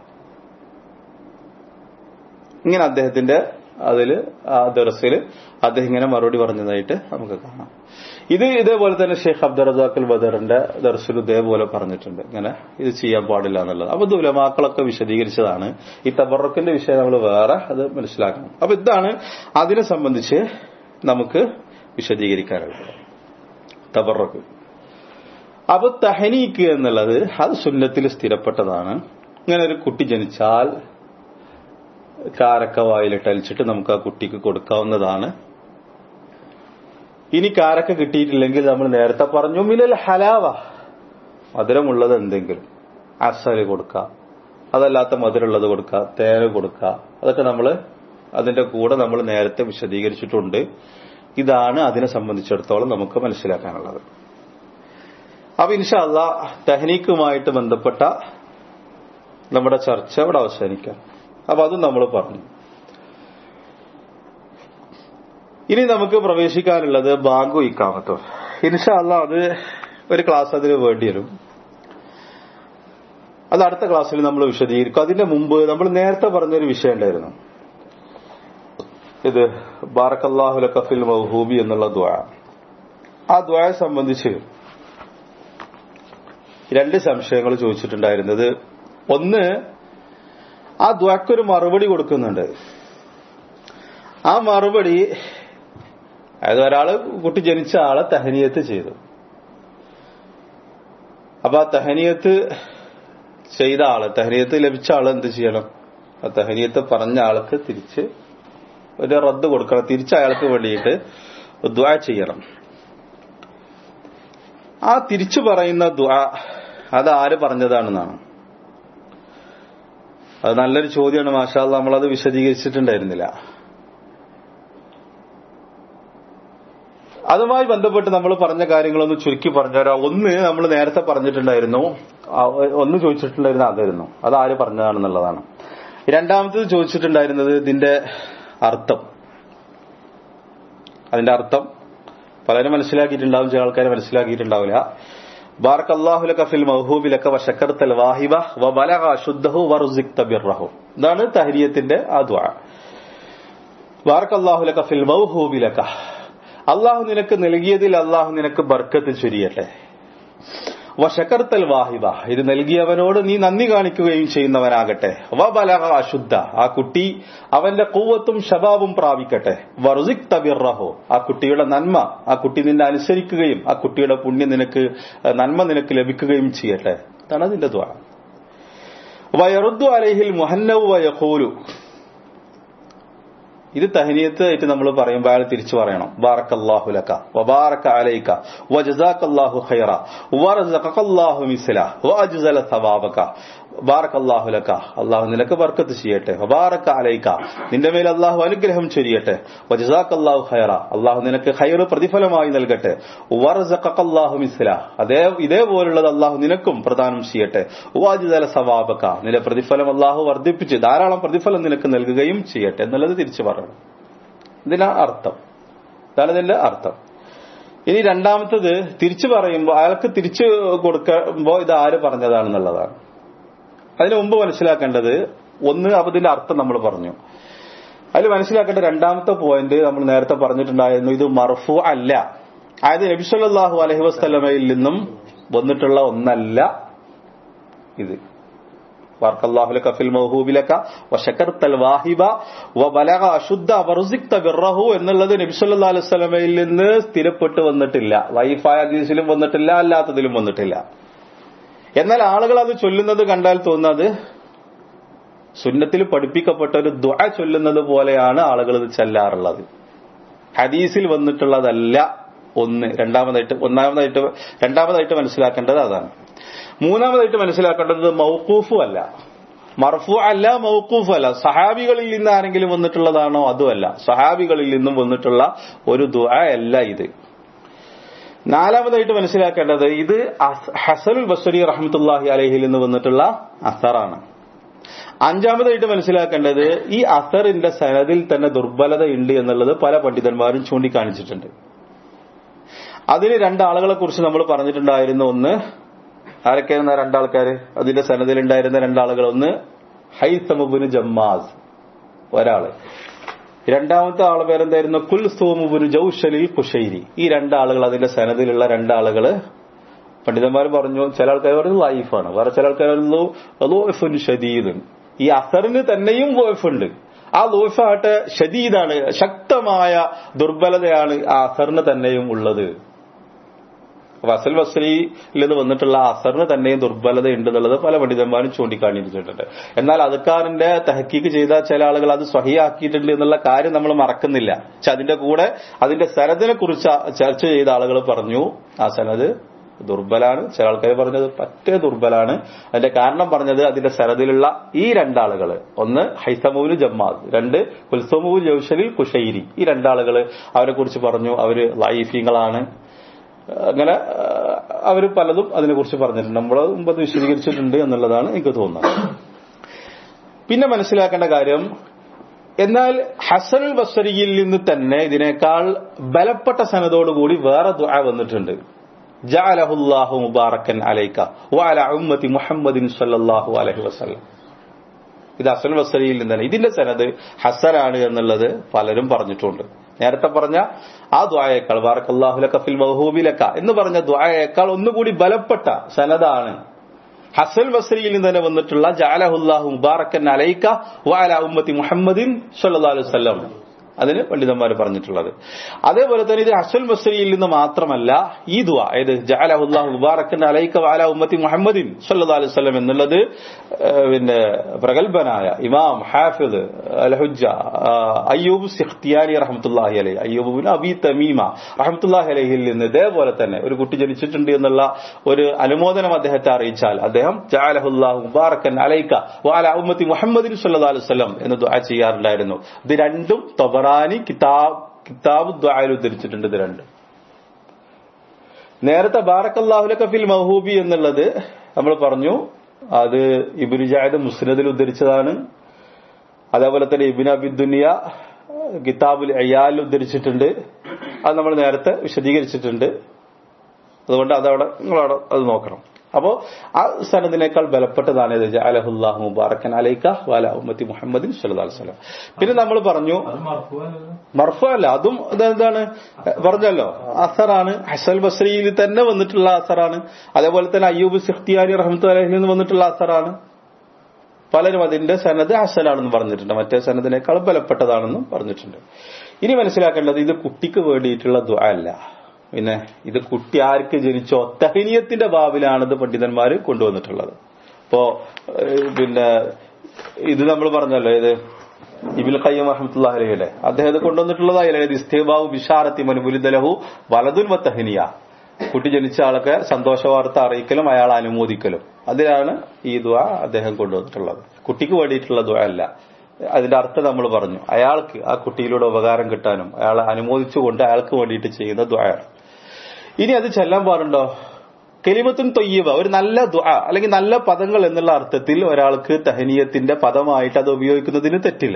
ഇങ്ങനെ അദ്ദേഹത്തിന്റെ അതില് ആ ദർസിൽ അദ്ദേഹം ഇങ്ങനെ മറുപടി പറഞ്ഞതായിട്ട് നമുക്ക് കാണാം ഇത് ഇതേപോലെ തന്നെ ഷെയ്ഖ് അബ്ദുൾ റസാഖൽ ബദറിന്റെ ദർസിൽ ഇതേപോലെ പറഞ്ഞിട്ടുണ്ട് ഇങ്ങനെ ഇത് ചെയ്യാൻ പാടില്ല എന്നുള്ളത് അപ്പൊ ഇത് ഉലമാക്കളൊക്കെ വിശദീകരിച്ചതാണ് ഈ തബറക്കിന്റെ വിഷയം നമ്മൾ വേറെ അത് മനസ്സിലാക്കണം അപ്പൊ ഇതാണ് അതിനെ സംബന്ധിച്ച് നമുക്ക് വിശദീകരിക്കാനുള്ളത് തബറക്ക് അപ്പൊ തഹനീക്ക് എന്നുള്ളത് അത് സുന്നത്തിൽ സ്ഥിരപ്പെട്ടതാണ് ഇങ്ങനെ ഒരു കുട്ടി ജനിച്ചാൽ കാരക്ക വായിലിട്ട് അലിച്ചിട്ട് നമുക്ക് ആ കുട്ടിക്ക് കൊടുക്കാവുന്നതാണ് ഇനി കാരക്ക കിട്ടിയിട്ടില്ലെങ്കിൽ നമ്മൾ നേരത്തെ പറഞ്ഞു മിലൽ ഹലാവ മധുരമുള്ളത് എന്തെങ്കിലും അസല് കൊടുക്കുക അതല്ലാത്ത മധുരമുള്ളത് കൊടുക്കുക തേന കൊടുക്കുക അതൊക്കെ നമ്മൾ അതിന്റെ കൂടെ നമ്മൾ നേരത്തെ വിശദീകരിച്ചിട്ടുണ്ട് ഇതാണ് അതിനെ സംബന്ധിച്ചിടത്തോളം നമുക്ക് മനസ്സിലാക്കാനുള്ളത് അപ്പൊ ഇൻഷല്ല തെഹനീക്കുമായിട്ട് ബന്ധപ്പെട്ട നമ്മുടെ ചർച്ച ഇവിടെ അവസാനിക്കാം അപ്പൊ അതും നമ്മൾ പറഞ്ഞു ഇനി നമുക്ക് പ്രവേശിക്കാനുള്ളത് ബാങ്കു ഇക്കാമത്തോ ഇൻഷല്ല അത് ഒരു ക്ലാസ് അതിന് വേണ്ടി വരും അത് അടുത്ത ക്ലാസ്സിൽ നമ്മൾ വിശദീകരിക്കും അതിന്റെ മുമ്പ് നമ്മൾ നേരത്തെ പറഞ്ഞൊരു വിഷയം ഉണ്ടായിരുന്നു ഇത് ബാറക്കല്ലാഹുല കഫിൽ മഹൂബി എന്നുള്ള ദ്വാ ആ ദ്വായെ സംബന്ധിച്ച് രണ്ട് സംശയങ്ങൾ ചോദിച്ചിട്ടുണ്ടായിരുന്നത് ഒന്ന് ആ ദ്വാക്കൊരു മറുപടി കൊടുക്കുന്നുണ്ട് ആ മറുപടി അതായത് ഒരാള് കുട്ടി ജനിച്ച ആളെ തഹനിയത്ത് ചെയ്തു അപ്പൊ ആ തഹനിയത്ത് ചെയ്ത ആള് തഹനിയത്ത് ലഭിച്ച ആള് എന്ത് ചെയ്യണം ആ തഹനിയത്ത് പറഞ്ഞ ആൾക്ക് തിരിച്ച് ഒരു റദ്ദ് കൊടുക്കണം തിരിച്ച് അയാൾക്ക് വേണ്ടിയിട്ട് ദ്വാ ചെയ്യണം ആ തിരിച്ചു പറയുന്ന ദ്വാ അത് ആര് പറഞ്ഞതാണെന്നാണ് അത് നല്ലൊരു ചോദ്യമാണ് മാഷാൽ നമ്മളത് വിശദീകരിച്ചിട്ടുണ്ടായിരുന്നില്ല അതുമായി ബന്ധപ്പെട്ട് നമ്മൾ പറഞ്ഞ കാര്യങ്ങളൊന്ന് ചുരുക്കി പറഞ്ഞുതരാം ഒന്ന് നമ്മൾ നേരത്തെ പറഞ്ഞിട്ടുണ്ടായിരുന്നു ഒന്ന് ചോദിച്ചിട്ടുണ്ടായിരുന്ന അതായിരുന്നു അത് ആര് പറഞ്ഞതാണെന്നുള്ളതാണ് രണ്ടാമത്തത് ചോദിച്ചിട്ടുണ്ടായിരുന്നത് ഇതിന്റെ അർത്ഥം അതിന്റെ അർത്ഥം പലരും മനസ്സിലാക്കിയിട്ടുണ്ടാവും ചില ആൾക്കാർ മനസ്സിലാക്കിയിട്ടുണ്ടാവില്ല ബാർക്ക് അള്ളാഹുലക ഫിൽ മഹൂബിലക്ക വശക്കർത്തൽ വാഹിബ വ ബലഗ ശുദ്ധഹു വറുസിക്ത ബിർറഹു ഇതാണ് തഹരിയത്തിന്റെ ആ ദ്വാ ബാർക്ക് അള്ളാഹുലക ഫിൽ മൗഹൂബിലക്ക അള്ളാഹു നിനക്ക് നൽകിയതിൽ അള്ളാഹു നിനക്ക് ബർക്കത്ത് ചൊരിയട്ടെ വശക്കർത്തൽ വാഹിബ ഇത് നൽകിയവനോട് നീ നന്ദി കാണിക്കുകയും ചെയ്യുന്നവനാകട്ടെ വ ബലഗ അശുദ്ധ ആ കുട്ടി അവന്റെ കൂവത്തും ശബാബും പ്രാപിക്കട്ടെ വറുസിക് തബിറഹോ ആ കുട്ടിയുടെ നന്മ ആ കുട്ടി നിന്നെ അനുസരിക്കുകയും ആ കുട്ടിയുടെ പുണ്യം നിനക്ക് നന്മ നിനക്ക് ലഭിക്കുകയും ചെയ്യട്ടെ ഇതാണ് അതിന്റെ ദ്വാ വയറുദ്ദു അലഹിൽ മുഹന്നവ് വയഹൂലു ഇത് തഹനിയത്ത് ആയിട്ട് നമ്മൾ പറയുമ്പോൾ അയാൾ തിരിച്ചു പറയണം ബാറക്കല്ലാഹു ലക വബാറക അലൈക വജസാക്കല്ലാഹു ഖൈറ വറസഖല്ലാഹു മിസ്ല വഅജ്സല സവാബക ബാറക്കല്ലാഹു ലക അല്ലാഹു നിനക്ക് ബർക്കത്ത് ചെയ്യട്ടെ വബാറക അലൈക നിന്റെ മേൽ അല്ലാഹു അനുഗ്രഹം ചൊരിയട്ടെ വജസാക്കല്ലാഹു ഖൈറ അല്ലാഹു നിനക്ക് ഖൈർ പ്രതിഫലമായി നൽകട്ടെ വറസഖല്ലാഹു മിസ്ല അതേ ഇതേപോലുള്ളത് അല്ലാഹു നിനക്കും പ്രദാനം ചെയ്യട്ടെ വഅജ്സല സവാബക നിന്റെ പ്രതിഫലം അല്ലാഹു വർദ്ധിപ്പിച്ച് ധാരാളം പ്രതിഫലം നിനക്ക് നൽകുകയും ചെയ്യട്ടെ എന്നുള്ളത് തിരിച്ചു പറയണം ഇതിനാ അർത്ഥം ഇതാണ് ഇതിന്റെ അർത്ഥം ഇനി രണ്ടാമത്തത് തിരിച്ചു പറയുമ്പോൾ അയാൾക്ക് തിരിച്ചു കൊടുക്കുമ്പോൾ ഇത് ആര് പറഞ്ഞതാണെന്നുള്ളതാണ് അതിനു മുമ്പ് മനസ്സിലാക്കേണ്ടത് ഒന്ന് അതിന്റെ അർത്ഥം നമ്മൾ പറഞ്ഞു അതിൽ മനസ്സിലാക്കേണ്ട രണ്ടാമത്തെ പോയിന്റ് നമ്മൾ നേരത്തെ പറഞ്ഞിട്ടുണ്ടായിരുന്നു ഇത് മർഫു അല്ല അതായത് നബിസ്വല്ലാഹു അലഹി വസ്ലമയിൽ നിന്നും വന്നിട്ടുള്ള ഒന്നല്ല ഇത് ബാർക്കല്ലാഹുലക ഫിൽ മൗഹൂബിലക വശക്കർത്തൽ വാഹിബ വബലഗ അശുദ്ധ വറുസിക്ത ബിർറഹു എന്നുള്ളത് നബി സല്ലല്ലാഹു അലൈഹി വസല്ലമയിൽ നിന്ന് സ്ഥിരപ്പെട്ട് വന്നിട്ടില്ല വൈഫായ ഹദീസിലും വന്നിട്ടില്ല അല്ലാത്തതിലും വന്നിട്ടില്ല എന്നാൽ ആളുകൾ അത് ചൊല്ലുന്നത് കണ്ടാൽ തോന്നുന്നത് സുന്നത്തിൽ പഠിപ്പിക്കപ്പെട്ട ഒരു ദുആ ചൊല്ലുന്നത് പോലെയാണ് ആളുകൾ ഇത് ചെല്ലാറുള്ളത് ഹദീസിൽ വന്നിട്ടുള്ളതല്ല ഒന്ന് രണ്ടാമതായിട്ട് ഒന്നാമതായിട്ട് രണ്ടാമതായിട്ട് മനസ്സിലാക്കേണ്ടത് അതാണ് മൂന്നാമതായിട്ട് മനസ്സിലാക്കേണ്ടത് മൗക്കൂഫും അല്ല മർഫു അല്ല മൗക്കൂഫ് അല്ല സഹാബികളിൽ നിന്ന് ആരെങ്കിലും വന്നിട്ടുള്ളതാണോ അതുമല്ല സഹാബികളിൽ നിന്നും വന്നിട്ടുള്ള ഒരു ദുആ അല്ല ഇത് നാലാമതായിട്ട് മനസ്സിലാക്കേണ്ടത് ഇത് ഹസനുൽ ബസരി റഹ്മത്തുല്ലാഹി അലഹിൽ നിന്ന് വന്നിട്ടുള്ള അസറാണ് അഞ്ചാമതായിട്ട് മനസ്സിലാക്കേണ്ടത് ഈ അസറിന്റെ സനദിൽ തന്നെ ദുർബലത ഉണ്ട് എന്നുള്ളത് പല പണ്ഡിതന്മാരും ചൂണ്ടിക്കാണിച്ചിട്ടുണ്ട് അതിന് രണ്ടാളുകളെ കുറിച്ച് നമ്മൾ പറഞ്ഞിട്ടുണ്ടായിരുന്നു ഒന്ന് ആരൊക്കെയായിരുന്ന രണ്ടാൾക്കാര് അതിന്റെ സനദിലുണ്ടായിരുന്ന രണ്ടാളുകൾ ഒന്ന് ഹൈസമുബിന് ജമ്മാസ് ഒരാള് രണ്ടാമത്തെ ആള് പേരെന്തായിരുന്നു കുൽ സോമുബുന് ജൌഷലിൽ കുഷൈരി ഈ രണ്ടാളുകൾ അതിന്റെ സനദിലുള്ള രണ്ടാളുകള് പണ്ഡിതന്മാർ പറഞ്ഞു ചില ആൾക്കാർ പറഞ്ഞു ലൈഫാണ് വേറെ ചില ആൾക്കാർ പറഞ്ഞു ലോഫുൻ ഷദീദ് ഈ അസറിന് തന്നെയും ലോഫുണ്ട് ആ ലോഫായിട്ട് ഷദീദാണ് ശക്തമായ ദുർബലതയാണ് ആ അസറിന് തന്നെയും ഉള്ളത് അപ്പൊ അസൽ വസ്ലിയിൽ നിന്ന് വന്നിട്ടുള്ള അസറിന് തന്നെയും ദുർബലത ഉണ്ട് എന്നുള്ളത് പല പണ്ഡിതന്മാരും ചൂണ്ടിക്കാണിച്ചിട്ടുണ്ട് എന്നാൽ അതുക്കാരന്റെ തഹക്കീക്ക് ചെയ്ത ചില ആളുകൾ അത് സ്വഹിയാക്കിയിട്ടുണ്ട് എന്നുള്ള കാര്യം നമ്മൾ മറക്കുന്നില്ല പക്ഷെ അതിന്റെ കൂടെ അതിന്റെ സനദിനെ കുറിച്ച് ചർച്ച ചെയ്ത ആളുകൾ പറഞ്ഞു ആ സനത് ദുർബലാണ് ചില ആൾക്കാർ പറഞ്ഞത് പറ്റേ ദുർബലാണ് അതിന്റെ കാരണം പറഞ്ഞത് അതിന്റെ സരദിലുള്ള ഈ രണ്ടാളുകൾ ഒന്ന് ഹൈസമൂല് ജമ്മാദ് രണ്ട് കുൽസമൂൽ ജൗഷലിൽ കുഷൈരി ഈ രണ്ടാളുകൾ അവരെ കുറിച്ച് പറഞ്ഞു അവര് ലൈഫീങ്ങളാണ് അങ്ങനെ അവർ പലതും അതിനെക്കുറിച്ച് പറഞ്ഞിട്ടുണ്ട് നമ്മൾ മുമ്പ് അത് വിശദീകരിച്ചിട്ടുണ്ട് എന്നുള്ളതാണ് എനിക്ക് തോന്നുന്നത് പിന്നെ മനസ്സിലാക്കേണ്ട കാര്യം എന്നാൽ ഹസൻ ബസരിയിൽ നിന്ന് തന്നെ ഇതിനേക്കാൾ ബലപ്പെട്ട സനതോടുകൂടി വേറെ ദുആ വന്നിട്ടുണ്ട് ജഅലഹുല്ലാഹു മുബാറക്കൻ അലൈക വഅല ഉമ്മത്തി മുഹമ്മദിൻ സല്ലല്ലാഹു അലൈഹി വസല്ലം ഇത് അസൽ ബസരിയിൽ നിന്നാണ് ഇതിന്റെ സനത് ഹസനാണ് എന്നുള്ളത് പലരും പറഞ്ഞിട്ടുണ്ട് നേരത്തെ പറഞ്ഞ ആ ദ്വായേക്കാൾ വാറക്കല്ലാഹുലക്ക ഫിൽ മഹൂബിലക്ക എന്ന് പറഞ്ഞ ദ്വായേക്കാൾ ഒന്നുകൂടി ബലപ്പെട്ട സനതാണ് ഹസൽ ബസരിയിൽ നിന്ന് തന്നെ വന്നിട്ടുള്ള ജാലഹുല്ലാഹു മുബാറക്കൻ അലൈക്ക വഅല ഉമ്മത്തി മുഹമ്മദിൻ സല്ലല്ലാഹു അലൈഹി വസല്ലം അതിന് പണ്ഡിതന്മാർ പറഞ്ഞിട്ടുള്ളത് അതേപോലെ തന്നെ ഇത് ഹസൽ ബസരിയിൽ നിന്ന് മാത്രമല്ല ഈ ദുആ ഏത് ജഅലഹുല്ലാഹു മുബാറക്കൻ അലൈക്ക വഅല ഉമ്മത്തി മുഹമ്മദിൻ സല്ലല്ലാഹു അലൈഹി വസല്ലം എന്നുള്ളത് പിന്നെ പ്രഗത്ഭനായ ഇമാം ഹാഫിദ് അൽഹുജ്ജ അയ്യൂബ് സിഖ്തിയാനി റഹ്മത്തുള്ളാഹി അലൈഹി അയ്യൂബ് ബിൻ അബി തമീമ റഹ്മത്തുള്ളാഹി അലൈഹിൽ നിന്ന് ഇതേപോലെ തന്നെ ഒരു കുട്ടി ജനിച്ചിട്ടുണ്ട് എന്നുള്ള ഒരു അനുമോദനം അദ്ദേഹത്തെ അറിയിച്ചാൽ അദ്ദേഹം ജഅലഹുല്ലാഹു മുബാറക്കൻ അലൈക്ക വഅല ഉമ്മത്തി മുഹമ്മദിൻ സല്ലല്ലാഹു അലൈഹി വസല്ലം എന്ന് ദുആ ചെയ്യാറുണ്ടായിരുന്നു ഇത് രണ്ടും തൊബറാനി കിതാബ് കിതാബ് ദ്വായിൽ ഉദ്ധരിച്ചിട്ടുണ്ട് ഇത് രണ്ടും നേരത്തെ ബാറക്കല്ലാഹുലക്ക ഫിൽ മഹൂബി എന്നുള്ളത് നമ്മൾ പറഞ്ഞു അത് ഇബിനു ജായത് മുസ്നദിൽ ഉദ്ധരിച്ചതാണ് അതേപോലെ തന്നെ ഇബിൻ അബിദുനിയ കിതാബുൽ അയ്യാലിൽ ഉദ്ധരിച്ചിട്ടുണ്ട് അത് നമ്മൾ നേരത്തെ വിശദീകരിച്ചിട്ടുണ്ട് അതുകൊണ്ട് അതവിടെ നിങ്ങളവിടെ അത് നോക്കണം അപ്പോ ആ സനദിനേക്കാൾ ബലപ്പെട്ടതാണ് ഇത് അലഹുല്ലാഹു മുബാറക്കൻ അലൈക്ക വാല ഉമ്മത്തി മുഹമ്മദിൻ സല്ലല്ലാഹു അലൈഹി വസല്ലം പിന്നെ നമ്മൾ പറഞ്ഞു മർഫു അല്ല അതും ഇതെന്താണ് പറഞ്ഞല്ലോ അസറാണ് ഹസൽ ബസ്രിയിൽ തന്നെ വന്നിട്ടുള്ള അസറാണ് അതേപോലെ തന്നെ അയ്യൂബ് സിഖ്തിയാനി റഹ്മത്തു അലഹിൽ നിന്ന് വന്നിട്ടുള്ള അസറാണ് പലരും അതിന്റെ സനത് ഹസനാണെന്ന് പറഞ്ഞിട്ടുണ്ട് മറ്റേ സനദിനേക്കാൾ ബലപ്പെട്ടതാണെന്നും പറഞ്ഞിട്ടുണ്ട് ഇനി മനസ്സിലാക്കേണ്ടത് ഇത് കുട്ടിക്ക് വേണ്ടിയിട്ടുള്ള ദുആ അല്ല പിന്നെ ഇത് കുട്ടി ആർക്ക് ജനിച്ചോ തഹനീയത്തിന്റെ ഭാവിലാണിത് പണ്ഡിതന്മാർ കൊണ്ടുവന്നിട്ടുള്ളത് ഇപ്പോ പിന്നെ ഇത് നമ്മൾ പറഞ്ഞല്ലോ ഇത് ഇബിൽ ഖയ്യം അഹമ്മത്തുള്ള അലഹിലെ അദ്ദേഹത്തെ കൊണ്ടുവന്നിട്ടുള്ളതായില്ലേ ഇസ്തേബാവു ബിഷാറത്തി മനുബുലിദലഹു വലതുൻ വത്തഹനിയ കുട്ടി ജനിച്ച ആളൊക്കെ സന്തോഷ വാർത്ത അറിയിക്കലും അയാൾ അനുമോദിക്കലും അതിലാണ് ഈ ദ്വ അദ്ദേഹം കൊണ്ടുവന്നിട്ടുള്ളത് കുട്ടിക്ക് വേണ്ടിയിട്ടുള്ള ദ്വ അല്ല അതിന്റെ അർത്ഥം നമ്മൾ പറഞ്ഞു അയാൾക്ക് ആ കുട്ടിയിലൂടെ ഉപകാരം കിട്ടാനും അയാളെ അനുമോദിച്ചുകൊണ്ട് അയാൾക്ക് വേണ്ടിയിട്ട് ചെയ്യുന്ന ദ്വയാണ് ഇനി അത് ചെല്ലാൻ പാടുണ്ടോ കെലിമത്തുൻ തൊയ്യബ ഒരു നല്ല ദ്വ അല്ലെങ്കിൽ നല്ല പദങ്ങൾ എന്നുള്ള അർത്ഥത്തിൽ ഒരാൾക്ക് തഹനീയത്തിന്റെ പദമായിട്ട് അത് ഉപയോഗിക്കുന്നതിന് തെറ്റില്ല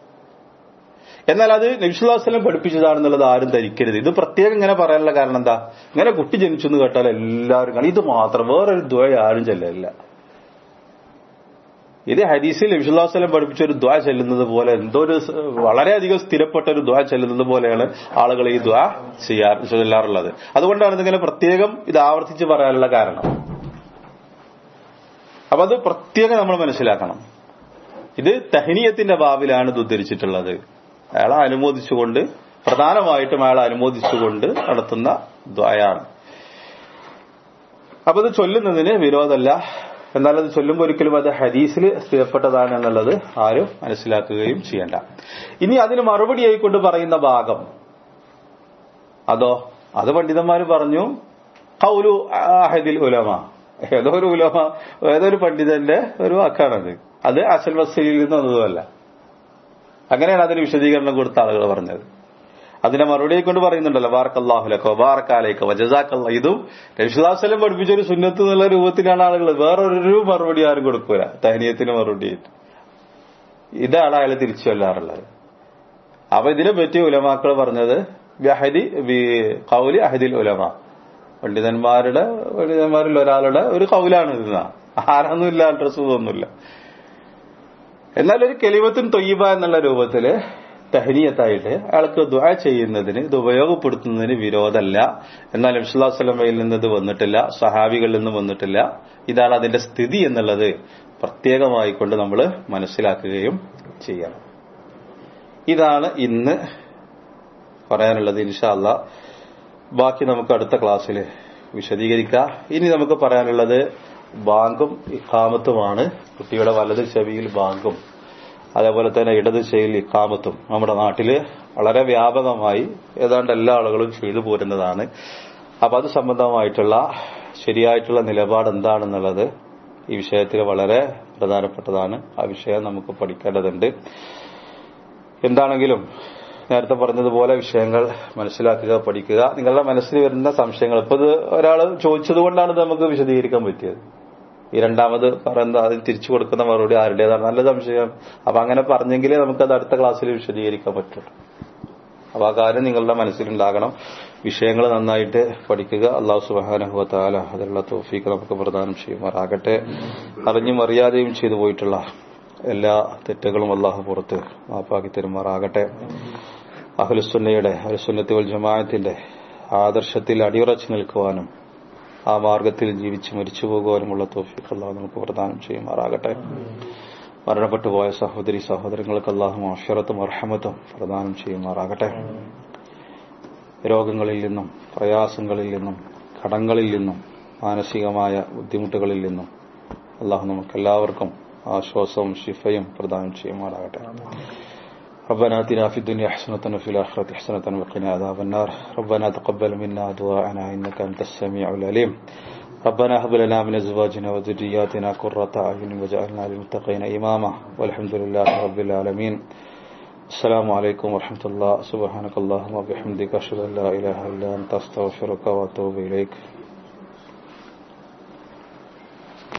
എന്നാൽ അത് നബിസുല്ലാസ്ലം പഠിപ്പിച്ചതാണെന്നുള്ളത് ആരും ധരിക്കരുത് ഇത് പ്രത്യേകം ഇങ്ങനെ പറയാനുള്ള കാരണം എന്താ ഇങ്ങനെ കുട്ടി ജനിച്ചു എന്ന് കേട്ടാൽ എല്ലാവരും കാണും ഇത് മാത്രം വേറൊരു ദ്വ ആരും ചെല്ലില്ല ഇത് ഹദീസിൽ നബിസുല്ലാസ്ലം പഠിപ്പിച്ച ഒരു ദ്വാ ചെല്ലുന്നത് പോലെ എന്തോ ഒരു വളരെയധികം സ്ഥിരപ്പെട്ട ഒരു ദ്വാ ചെല്ലുന്നത് പോലെയാണ് ആളുകൾ ഈ ദ്വാ ചെയ്യാ ചൊല്ലാറുള്ളത് അതുകൊണ്ടാണ് ഇതിങ്ങനെ പ്രത്യേകം ഇത് ആവർത്തിച്ച് പറയാനുള്ള കാരണം അപ്പൊ അത് പ്രത്യേകം നമ്മൾ മനസ്സിലാക്കണം ഇത് തഹനീയത്തിന്റെ ഭാവിലാണ് ഇത് ഉദ്ധരിച്ചിട്ടുള്ളത് അയാളെ അനുമോദിച്ചുകൊണ്ട് പ്രധാനമായിട്ടും അയാളെ അനുമോദിച്ചുകൊണ്ട് നടത്തുന്ന ദ്വയാണ് അപ്പൊ ഇത് ചൊല്ലുന്നതിന് വിരോധമല്ല എന്നാൽ അത് ചൊല്ലുമ്പോൾ ഒരിക്കലും അത് ഹദീസിൽ സ്ഥിരപ്പെട്ടതാണ് എന്നുള്ളത് ആരും മനസ്സിലാക്കുകയും ചെയ്യണ്ട ഇനി അതിന് മറുപടിയായി കൊണ്ട് പറയുന്ന ഭാഗം അതോ അത് പണ്ഡിതന്മാർ പറഞ്ഞു കൗലു അഹദിൽ ഉലമ ഏതോ ഒരു ഉലമ ഏതോ ഒരു പണ്ഡിതന്റെ ഒരു വാക്കാണത് അത് അസൽ വസ്ലിയിൽ നിന്ന് വന്നതുമല്ല അങ്ങനെയാണ് അതിന് വിശദീകരണം കൊടുത്ത ആളുകൾ പറഞ്ഞത് അതിനെ മറുപടി കൊണ്ട് പറയുന്നുണ്ടല്ലോ ബാർക്കല്ലാഹുലക്കോ ബാർക്കാലേക്കോ വജസാക്കല്ല ഇതും രക്ഷിതാസ്വലം പഠിപ്പിച്ച ഒരു സുന്നത്ത് എന്നുള്ള രൂപത്തിലാണ് ആളുകൾ വേറൊരു മറുപടി ആരും കൊടുക്കൂല തഹനീയത്തിന് മറുപടി ഇതാണ് അയാൾ തിരിച്ചു കൊല്ലാറുള്ളത് അപ്പൊ ഇതിനെ പറ്റി ഉലമാക്കൾ പറഞ്ഞത് ബഹദി കൗലി അഹദിൽ ഉലമ പണ്ഡിതന്മാരുടെ പണ്ഡിതന്മാരിൽ ഒരാളുടെ ഒരു കൗലാണ് ഇത് ആരൊന്നുമില്ല അഡ്രസ് ഒന്നുമില്ല എന്നാൽ ഒരു കെലിമത്തും തൊയ്യബ എന്നുള്ള രൂപത്തില് തഹനീയത്തായിട്ട് അയാൾക്ക് ദുആ ചെയ്യുന്നതിന് ഇത് ഉപയോഗപ്പെടുത്തുന്നതിന് വിരോധമല്ല എന്നാൽ നബ്സുല്ലാസ്ലമയിൽ നിന്ന് ഇത് വന്നിട്ടില്ല സഹാബികളിൽ നിന്ന് വന്നിട്ടില്ല ഇതാണ് അതിന്റെ സ്ഥിതി എന്നുള്ളത് പ്രത്യേകമായി കൊണ്ട് നമ്മൾ മനസ്സിലാക്കുകയും ചെയ്യണം ഇതാണ് ഇന്ന് പറയാനുള്ളത് ഇൻഷാല്ല ബാക്കി നമുക്ക് അടുത്ത ക്ലാസ്സിൽ വിശദീകരിക്കാം ഇനി നമുക്ക് പറയാനുള്ളത് ബാങ്കും ഇക്കാമത്തുമാണ് കുട്ടിയുടെ വലത് ചെവിയിൽ ബാങ്കും അതേപോലെ തന്നെ ഇടത് ചെവിയിൽ ഇക്കാമത്തും നമ്മുടെ നാട്ടില് വളരെ വ്യാപകമായി ഏതാണ്ട് എല്ലാ ആളുകളും ചെയ്തു പോരുന്നതാണ് അപ്പൊ അത് സംബന്ധമായിട്ടുള്ള ശരിയായിട്ടുള്ള നിലപാട് എന്താണെന്നുള്ളത് ഈ വിഷയത്തിൽ വളരെ പ്രധാനപ്പെട്ടതാണ് ആ വിഷയം നമുക്ക് പഠിക്കേണ്ടതുണ്ട് എന്താണെങ്കിലും നേരത്തെ പറഞ്ഞതുപോലെ വിഷയങ്ങൾ മനസ്സിലാക്കുക പഠിക്കുക നിങ്ങളുടെ മനസ്സിൽ വരുന്ന സംശയങ്ങൾ ഇപ്പൊ ഇത് ഒരാൾ ചോദിച്ചത് കൊണ്ടാണ് ഇത് നമുക്ക് വിശദീകരിക്കാൻ പറ്റിയത് ഈ രണ്ടാമത് പറയുന്ന അതിന് തിരിച്ചു കൊടുക്കുന്ന മറുപടി ആരുടേതാണ് നല്ല സംശയം അപ്പൊ അങ്ങനെ പറഞ്ഞെങ്കിലേ നമുക്കത് അടുത്ത ക്ലാസ്സിൽ വിശദീകരിക്കാൻ പറ്റുള്ളൂ അപ്പൊ ആ കാര്യം നിങ്ങളുടെ മനസ്സിലുണ്ടാകണം വിഷയങ്ങൾ നന്നായിട്ട് പഠിക്കുക അള്ളാഹു സുബാനഹുല അതിലുള്ള തോഫീക്ക് നമുക്ക് പ്രദാനം ചെയ്യുമാറാകട്ടെ അറിഞ്ഞും അറിയാതെയും ചെയ്തു പോയിട്ടുള്ള എല്ലാ തെറ്റുകളും അള്ളാഹു പുറത്ത് മാപ്പാക്കി തരുമാറാകട്ടെ അഹുലുസുന്നയുടെ അഹുസുന്നത്തി വൽ ജമാഅത്തിന്റെ ആദർശത്തിൽ അടിയുറച്ചു നിൽക്കുവാനും ആ മാർഗത്തിൽ ജീവിച്ച് മരിച്ചു പോകുവാനുമുള്ള തോഫിക്ക് അള്ളാഹു നമുക്ക് പ്രദാനം ചെയ്യുമാറാകട്ടെ മരണപ്പെട്ടു പോയ സഹോദരി സഹോദരങ്ങൾക്ക് അള്ളാഹു അഷറത്തും അർഹമത്തും പ്രദാനം ചെയ്യുമാറാകട്ടെ രോഗങ്ങളിൽ നിന്നും പ്രയാസങ്ങളിൽ നിന്നും കടങ്ങളിൽ നിന്നും മാനസികമായ ബുദ്ധിമുട്ടുകളിൽ നിന്നും അള്ളാഹു നമുക്ക് എല്ലാവർക്കും ആശ്വാസവും ശിഫയും പ്രദാനം ചെയ്യുമാറാകട്ടെ ربنا اتنا في الدنيا حسنة وفي الآخرة حسنة وقنا عذاب النار ربنا تقبل منا دعاءنا إنك أنت السميع العليم ربنا هب لنا من أزواجنا وذرياتنا قرة أعين واجعلنا للمتقين إماما والحمد لله رب العالمين السلام عليكم ورحمة الله سبحانك اللهم وبحمدك أشهد أن لا إله إلا أنت أستغفرك وأتوب إليك